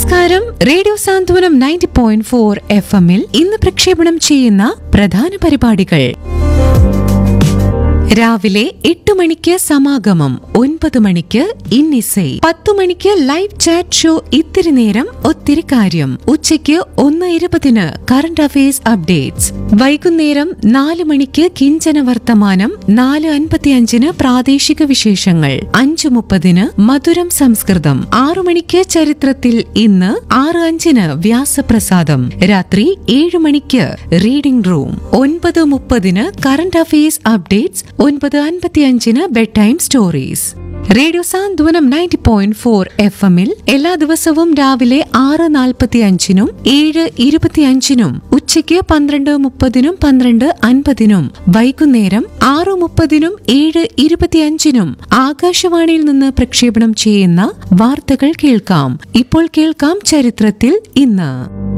നമസ്കാരം radio Santhwanam ninety point four F എമ്മിൽ ഇന്ന് പ്രക്ഷേപണം ചെയ്യുന്ന പ്രധാന പരിപാടികൾ രാവിലെ എട്ട് മണിക്ക് സമാഗമം ഒൻപത് മണിക്ക് ഇന്നിസൈ പത്തു മണിക്ക് ലൈവ് ചാറ്റ് ഷോ ഇത്തിരി നേരം ഒത്തിരി കാര്യം ഉച്ചയ്ക്ക് ഒന്ന് ഇരുപതിന് കറണ്ട് അഫയേഴ്സ് അപ്ഡേറ്റ്സ് വൈകുന്നേരം നാല് മണിക്ക് കിഞ്ചന വർത്തമാനം നാല് അൻപത്തിയഞ്ചിന് പ്രാദേശിക വിശേഷങ്ങൾ അഞ്ചു മുപ്പതിന് മധുരം സംസ്കൃതം ആറു മണിക്ക് ചരിത്രത്തിൽ ഇന്ന് ആറ് അഞ്ചിന് വ്യാസപ്രസാദം രാത്രി ഏഴ് മണിക്ക് റീഡിംഗ് റൂം ഒൻപത് മുപ്പതിന് കറണ്ട് അഫയേഴ്സ് അപ്ഡേറ്റ്സ് ഒൻപത് അൻപത്തിയഞ്ചിന് bed time stories radio Santhwanam ninety point four F എമ്മിൽ എല്ലാ ദിവസവും രാവിലെ ആറ് നാൽപ്പത്തി അഞ്ചിനും ഏഴ് ഇരുപത്തിയഞ്ചിനും ഉച്ചയ്ക്ക് പന്ത്രണ്ട് മുപ്പതിനും പന്ത്രണ്ട് അൻപതിനും വൈകുന്നേരം ആറ് മുപ്പതിനും ഏഴ് ഇരുപത്തിയഞ്ചിനും ആകാശവാണിയിൽ നിന്ന് പ്രക്ഷേപണം ചെയ്യുന്ന വാർത്തകൾ കേൾക്കാം ഇപ്പോൾ കേൾക്കാം ചരിത്രത്തിൽ ഇന്ന്